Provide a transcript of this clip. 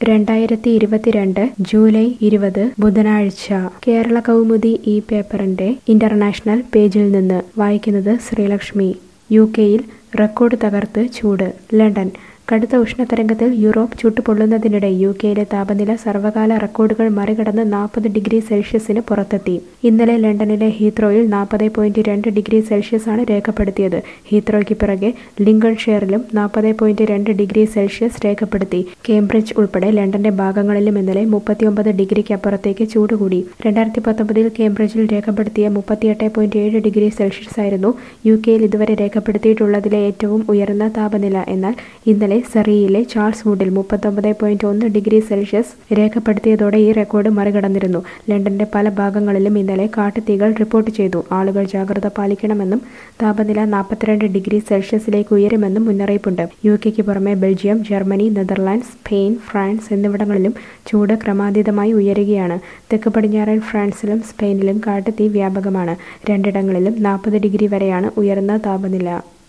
രണ്ടായിരത്തി ഇരുപത്തിരണ്ട് ജൂലൈ ഇരുപത് ബുധനാഴ്ച കേരള കൗമുദി ഈ പേപ്പറിന്റെ ഇന്റർനാഷണൽ പേജിൽ നിന്ന് വായിക്കുന്നത് ശ്രീലക്ഷ്മി യു കെയിൽ റെക്കോർഡ് തകർത്ത് ചൂട് ലണ്ടൻ കടുത്ത ഉഷ്ണതരംഗത്തിൽ യൂറോപ്പ് ചുട്ടുപൊള്ളുന്നതിനിടെ യു കെയിലെ താപനില സർവകാല റെക്കോർഡുകൾ മറികടന്ന് നാൽപ്പത് ഡിഗ്രി സെൽഷ്യസിന് പുറത്തെത്തി ഇന്നലെ ലണ്ടനിലെ ഹീത്രോയിൽ നാൽപ്പത് പോയിന്റ് രണ്ട് ഡിഗ്രി സെൽഷ്യസ് ആണ് രേഖപ്പെടുത്തിയത് ഹീത്രോയ്ക്ക് പിറകെ ലിങ്കൺഷെയറിലും നാൽപ്പത് പോയിന്റ് രണ്ട് ഡിഗ്രി സെൽഷ്യസ് രേഖപ്പെടുത്തി കേംബ്രിഡ്ജ് ഉൾപ്പെടെ ലണ്ടന്റെ ഭാഗങ്ങളിലും ഇന്നലെ മുപ്പത്തിയൊമ്പത് ഡിഗ്രിക്ക് അപ്പുറത്തേക്ക് ചൂട് കൂടി രണ്ടായിരത്തി പത്തൊമ്പതിൽ കേംബ്രിഡ്ജിൽ രേഖപ്പെടുത്തിയ മുപ്പത്തിയെട്ട് പോയിന്റ് ഏഴ് ഡിഗ്രി സെൽഷ്യസ് ആയിരുന്നു യു കെയിൽ ഇതുവരെ രേഖപ്പെടുത്തിയിട്ടുള്ളതിലെ ഏറ്റവും ഉയർന്ന താപനില എന്നാൽ ഇന്നലെ സറിയിലെ ചാൾസ് വുഡിൽ മുപ്പത്തൊമ്പത് പോയിന്റ് ഒന്ന് ഡിഗ്രി സെൽഷ്യസ് രേഖപ്പെടുത്തിയതോടെ ഈ റെക്കോർഡ് മറികടന്നിരുന്നു ലണ്ടന്റെ പല ഭാഗങ്ങളിലും ഇന്നലെ കാട്ടുതീകൾ റിപ്പോർട്ട് ചെയ്തു ആളുകൾ ജാഗ്രത പാലിക്കണമെന്നും താപനില നാൽപ്പത്തിരണ്ട് ഡിഗ്രി സെൽഷ്യസിലേക്ക് ഉയരുമെന്നും മുന്നറിയിപ്പുണ്ട് യു കെക്ക് പുറമെ Belgium Germany Netherlands Spain France എന്നിവിടങ്ങളിലും ചൂട് ക്രമാതീതമായി ഉയരുകയാണ് തെക്ക് പടിഞ്ഞാറൻ ഫ്രാൻസിലും സ്പെയിനിലും കാട്ടുതീ വ്യാപകമാണ് രണ്ടിടങ്ങളിലും നാൽപ്പത് ഡിഗ്രി വരെയാണ് ഉയർന്ന താപനില